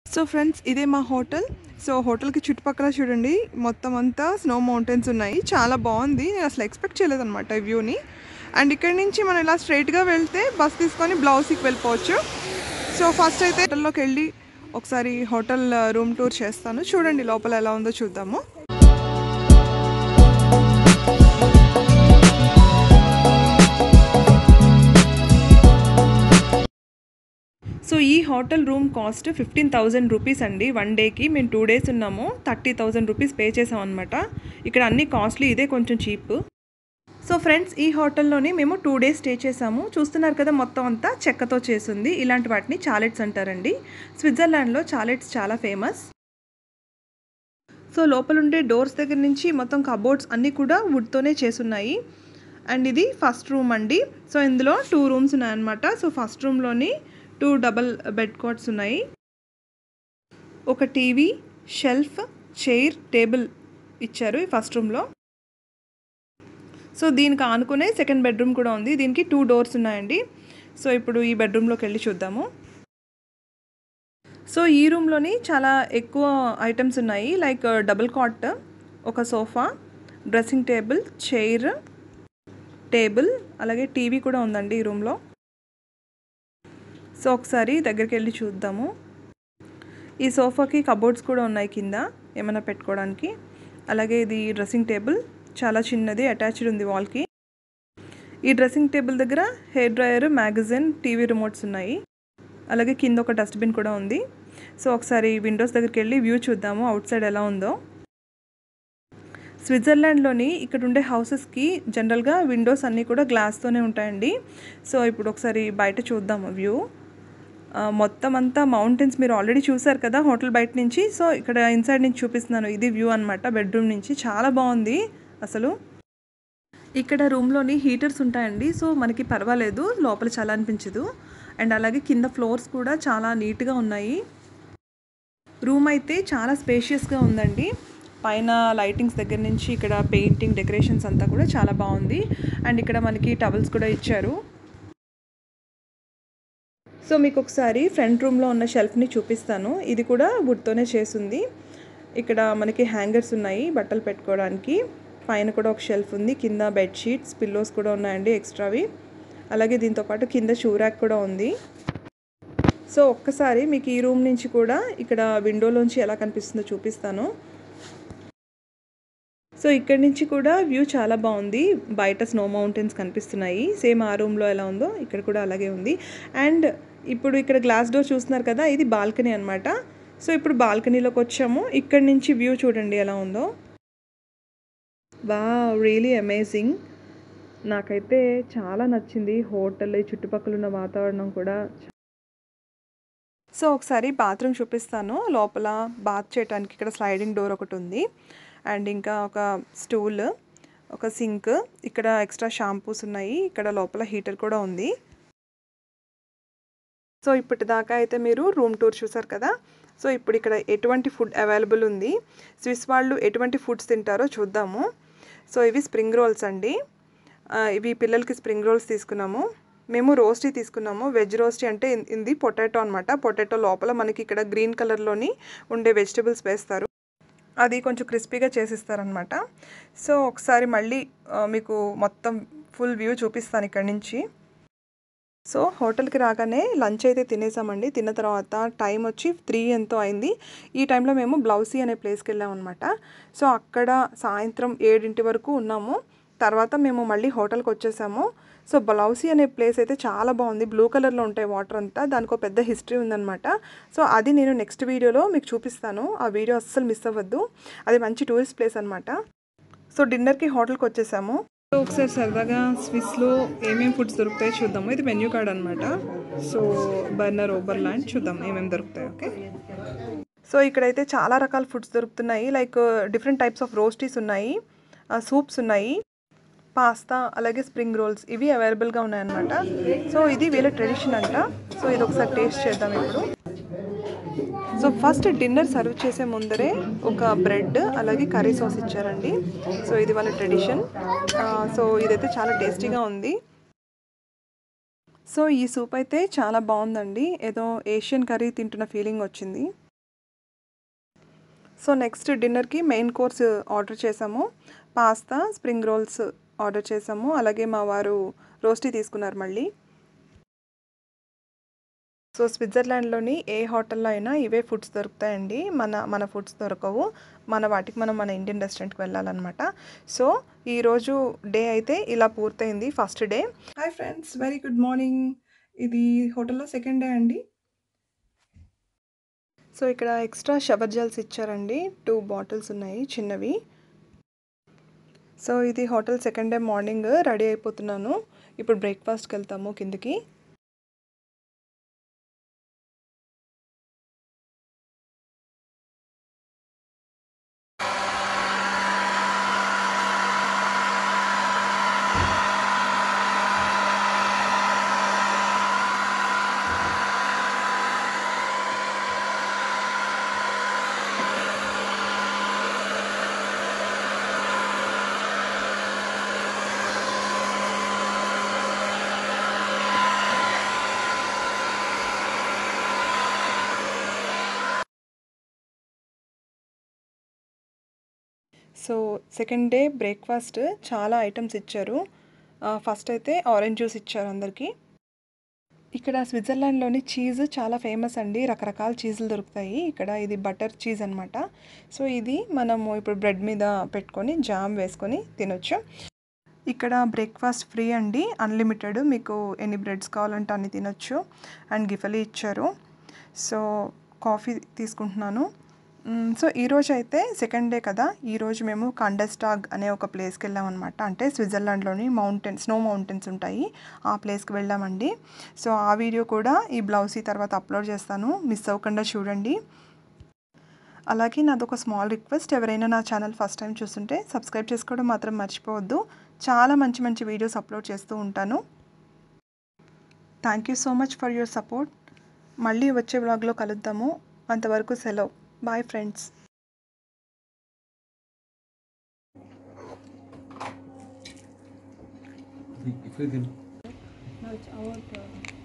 So friends ఇదే మా hotel so హోటల్కి చుట్టుపక్కల చూడండి మొత్తం అంతా స్నో మౌంటైన్స్ ఉన్నాయి చాలా బాగుంది నేను అసలు ఎక్స్పెక్ట్ చేయలేదన్నమాట ఈ వ్యూని అండ్ ఇక్కడ నుంచి మనం ఇలా స్ట్రైట్గా వెళ్తే బస్ తీసుకొని బ్లౌజ్కి వెళ్ళిపోవచ్చు సో ఫస్ట్ అయితే హోటల్లోకి వెళ్ళి ఒకసారి హోటల్ రూమ్ టూర్ చేస్తాను చూడండి లోపల ఎలా ఉందో చూద్దాము సో ఈ hotel room cost fifteen thousand rupees అండి వన్ డేకి మేము టూ డేస్ ఉన్నాము థర్టీ థౌజండ్ రూపీస్ పే చేసాం అనమాట ఇక్కడ అన్ని కాస్ట్లీ ఇదే కొంచెం చీప్ సో ఫ్రెండ్స్ ఈ హోటల్లోనే మేము టూ డేస్ స్టే చేసాము చూస్తున్నారు కదా మొత్తం అంతా చెక్కతో చేసింది ఇలాంటి వాటిని చాలెట్స్ అంటారండి స్విట్జర్లాండ్లో చాలెట్స్ చాలా ఫేమస్ సో లోపల ఉండే డోర్స్ దగ్గర నుంచి మొత్తం కబోర్డ్స్ అన్నీ కూడా వుడ్తోనే చేసున్నాయి అండ్ ఇది ఫస్ట్ రూమ్ అండి సో ఇందులో టూ రూమ్స్ ఉన్నాయన్నమాట సో ఫస్ట్ రూమ్లోని టూ డబల్ బెడ్ కాట్స్ ఉన్నాయి ఒక టీవీ షెల్ఫ్ చైర్ టేబుల్ ఇచ్చారు ఈ ఫస్ట్ రూమ్లో సో దీనికి ఆనుకునే సెకండ్ బెడ్రూమ్ కూడా ఉంది దీనికి టూ డోర్స్ ఉన్నాయండి సో ఇప్పుడు ఈ బెడ్రూమ్లోకి వెళ్ళి చూద్దాము సో ఈ రూమ్లోని చాలా ఎక్కువ ఐటమ్స్ ఉన్నాయి లైక్ డబుల్ కాట్ ఒక sofa dressing table chair table అలాగే టీవీ కూడా ఉందండి ఈ రూమ్లో సో ఒకసారి దగ్గరికి వెళ్ళి చూద్దాము ఈ సోఫాకి కబోర్డ్స్ కూడా ఉన్నాయి కింద ఏమైనా పెట్టుకోవడానికి అలాగే ఇది డ్రెస్సింగ్ టేబుల్ చాలా చిన్నది అటాచ్డ్ ఉంది వాల్కి ఈ డ్రెస్సింగ్ టేబుల్ దగ్గర hair dryer magazine TV remotes ఉన్నాయి అలాగే కింద ఒక డస్ట్బిన్ కూడా ఉంది సో ఒకసారి విండోస్ దగ్గరికి వెళ్ళి వ్యూ చూద్దాము అవుట్ సైడ్ ఎలా ఉందో స్విట్జర్లాండ్లోని ఇక్కడ ఉండే హౌసెస్కి జనరల్గా విండోస్ అన్నీ కూడా గ్లాస్తోనే ఉంటాయండి సో ఇప్పుడు ఒకసారి బయట చూద్దాము వ్యూ మొత్తం అంతా మౌంటైన్స్ మీరు ఆల్రెడీ చూసారు కదా హోటల్ బయట నుంచి సో ఇక్కడ ఇన్సైడ్ నుంచి చూపిస్తున్నాను ఇది వ్యూ అనమాట బెడ్రూమ్ నుంచి చాలా బాగుంది అసలు ఇక్కడ రూమ్లోని హీటర్స్ ఉంటాయండి సో మనకి పర్వాలేదు లోపల చాలా అనిపించదు అండ్ అలాగే కింద ఫ్లోర్స్ కూడా చాలా నీట్గా ఉన్నాయి రూమ్ అయితే చాలా స్పేషియస్గా ఉందండి పైన లైటింగ్స్ దగ్గర నుంచి ఇక్కడ పెయింటింగ్ డెకరేషన్స్ అంతా కూడా చాలా బాగుంది అండ్ ఇక్కడ మనకి టవల్స్ కూడా ఇచ్చారు సో మీకు ఒకసారి ఫ్రంట్ రూమ్లో ఉన్న షెల్ఫ్ని చూపిస్తాను ఇది కూడా వుడ్తోనే చేసింది ఇక్కడ మనకి హ్యాంగర్స్ ఉన్నాయి బట్టలు పెట్టుకోవడానికి పైన కూడా ఒక షెల్ఫ్ ఉంది కింద బెడ్షీట్స్ పిల్లోస్ కూడా ఉన్నాయండి ఎక్స్ట్రావి అలాగే దీంతోపాటు కింద షూరాక్ కూడా ఉంది సో ఒక్కసారి మీకు ఈ రూమ్ నుంచి కూడా ఇక్కడ విండోలోంచి ఎలా కనిపిస్తుందో చూపిస్తాను సో ఇక్కడ నుంచి కూడా వ్యూ చాలా బాగుంది బయట స్నో మౌంటైన్స్ కనిపిస్తున్నాయి సేమ్ ఆ రూమ్లో ఎలా ఉందో ఇక్కడ కూడా అలాగే ఉంది అండ్ ఇప్పుడు ఇక్కడ గ్లాస్ డోర్ చూస్తున్నారు కదా ఇది బాల్కనీ అనమాట సో ఇప్పుడు బాల్కనీలోకి వచ్చాము ఇక్కడ నుంచి వ్యూ చూడండి ఎలా ఉందో వా రియలీ అమేజింగ్ నాకైతే చాలా నచ్చింది హోటల్ ఈ చుట్టుపక్కల ఉన్న వాతావరణం కూడా సో ఒకసారి బాత్రూమ్ చూపిస్తాను లోపల బాత్ చేయడానికి ఇక్కడ స్లైడింగ్ డోర్ ఒకటి ఉంది అండ్ ఇంకా ఒక స్టూల్ ఒక సింక్ ఇక్కడ ఎక్స్ట్రా షాంపూస్ ఉన్నాయి ఇక్కడ లోపల హీటర్ కూడా ఉంది సో ఇప్పటిదాకా అయితే మీరు రూమ్ టూర్ చూసారు కదా సో ఇప్పుడు ఇక్కడ ఎటువంటి ఫుడ్ అవైలబుల్ ఉంది స్విస్ వాళ్ళు ఎటువంటి ఫుడ్స్ తింటారో చూద్దాము సో ఇవి స్ప్రింగ్ రోల్స్ అండి ఇవి పిల్లలకి స్ప్రింగ్ రోల్స్ తీసుకున్నాము మేము రోస్టీ తీసుకున్నాము వెజ్ రోస్టీ అంటే ఇది పొటాటో అనమాట పొటాటో లోపల మనకి ఇక్కడ గ్రీన్ కలర్లోని ఉండే వెజిటబుల్స్ వేస్తారు అది కొంచెం క్రిస్పీగా చేసిస్తారనమాట సో ఒకసారి మళ్ళీ మీకు మొత్తం ఫుల్ వ్యూ చూపిస్తాను ఇక్కడ నుంచి సో హోటల్కి రాగానే లంచ్ అయితే తినేసామండి తిన్న తర్వాత టైం వచ్చి త్రీ ఎంతో అయింది ఈ టైంలో మేము బ్లౌసీ అనే ప్లేస్కి వెళ్ళామన్నమాట సో అక్కడ సాయంత్రం ఏడింటి వరకు ఉన్నాము తర్వాత మేము మళ్ళీ హోటల్కి వచ్చేసాము సో బ్లౌసీ అనే ప్లేస్ అయితే చాలా బాగుంది బ్లూ కలర్లో ఉంటాయి వాటర్ అంతా దానికి ఒక పెద్ద హిస్టరీ ఉందన్నమాట సో అది నేను నెక్స్ట్ వీడియోలో మీకు చూపిస్తాను ఆ వీడియో అస్సలు మిస్ అవ్వద్దు అది మంచి టూరిస్ట్ ప్లేస్ అనమాట సో డిన్నర్కి హోటల్కి వచ్చేసాము సో ఒకసారి సరదాగా స్విస్లో ఏమేమి ఫుడ్స్ దొరుకుతాయో చూద్దాము ఇది మెన్యూ కార్డ్ అనమాట సో బర్నర్ ఓబర్ ల్యాండ్ చూద్దాం ఏమేమి దొరుకుతాయి ఓకే సో ఇక్కడైతే చాలా రకాల ఫుడ్స్ దొరుకుతున్నాయి like different types of rostis ఉన్నాయి సూప్స్ ఉన్నాయి పాస్తా అలాగే స్ప్రింగ్ రోల్స్ ఇవి అవైలబుల్గా ఉన్నాయన్నమాట సో ఇది వీళ్ళ ట్రెడిషన్ అంట సో ఇది ఒకసారి టేస్ట్ చేద్దాం ఇప్పుడు సో ఫస్ట్ డిన్నర్ సర్వ్ చేసే ముందరే ఒక బ్రెడ్ అలాగే కర్రీ సాస్ ఇచ్చారండి సో ఇది వాళ్ళ ట్రెడిషన్ సో ఇదైతే చాలా టేస్టీగా ఉంది సో ఈ సూప్ అయితే చాలా బాగుందండి ఏదో ఏషియన్ కర్రీ తింటున్న ఫీలింగ్ వచ్చింది సో నెక్స్ట్ డిన్నర్కి మెయిన్ కోర్స్ ఆర్డర్ చేసాము పాస్తా స్ప్రింగ్ రోల్స్ ఆర్డర్ చేసాము అలాగే మా వారు రోస్టీ తీసుకున్నారు మళ్ళీ సో స్విట్జర్లాండ్లోని ఏ హోటల్లో అయినా ఇవే ఫుడ్స్ దొరుకుతాయండి మన మన ఫుడ్స్ దొరకవు మన వాటికి మనం మన ఇండియన్ రెస్టారెంట్కి వెళ్ళాలన్నమాట సో ఈరోజు డే అయితే ఇలా పూర్తయింది first day hi friends very good morning ఇది హోటల్లో సెకండ్ డే అండి సో ఇక్కడ ఎక్స్ట్రా షవర్ జెల్స్ ఇచ్చారండి టూ బాటిల్స్ ఉన్నాయి చిన్నవి సో ఇది hotel second day morning ready అయిపోతున్నాను ఇప్పుడు బ్రేక్ఫాస్ట్కి వెళ్తాము కిందికి సో సెకండ్ డే బ్రేక్ఫాస్ట్ చాలా ఐటమ్స్ ఇచ్చారు ఫస్ట్ అయితే ఆరెంజ్ జ్యూస్ ఇచ్చారు అందరికీ ఇక్కడ స్విట్జర్లాండ్లోని చీజ్ చాలా ఫేమస్ అండి రకరకాల చీజులు దొరుకుతాయి ఇక్కడ ఇది బటర్ చీజ్ అనమాట సో ఇది మనము ఇప్పుడు బ్రెడ్ మీద పెట్టుకొని జామ్ వేసుకొని తినొచ్చు ఇక్కడ బ్రేక్ఫాస్ట్ ఫ్రీ అండి అన్లిమిటెడ్ మీకు ఎన్ని బ్రెడ్స్ కావాలంటే అన్ని తినొచ్చు అండ్ గిఫలీ ఇచ్చారు సో కాఫీ తీసుకుంటున్నాను సో ఈరోజు అయితే సెకండ్ డే కదా ఈరోజు మేము కండస్టాగ్ అనే ఒక ప్లేస్కి వెళ్ళామన్నమాట అంటే స్విట్జర్లాండ్లోని మౌంటైన్ స్నో మౌంటైన్స్ ఉంటాయి ఆ ప్లేస్కి వెళ్ళామండి సో ఆ వీడియో కూడా ఈ బ్లౌజీ తర్వాత అప్లోడ్ చేస్తాను మిస్ అవ్వకుండా చూడండి అలాగే నాది ఒక స్మాల్ రిక్వెస్ట్ ఎవరైనా నా ఛానల్ ఫస్ట్ టైం చూస్తుంటే సబ్స్క్రైబ్ చేసుకోవడం మాత్రం మర్చిపోవద్దు చాలా మంచి మంచి వీడియోస్ అప్లోడ్ చేస్తూ ఉంటాను thank you so much for your support మళ్ళీ వచ్చే వ్లాగ్లో కలుద్దాము అంతవరకు సెలవు bye friends If you can No, it's our turn.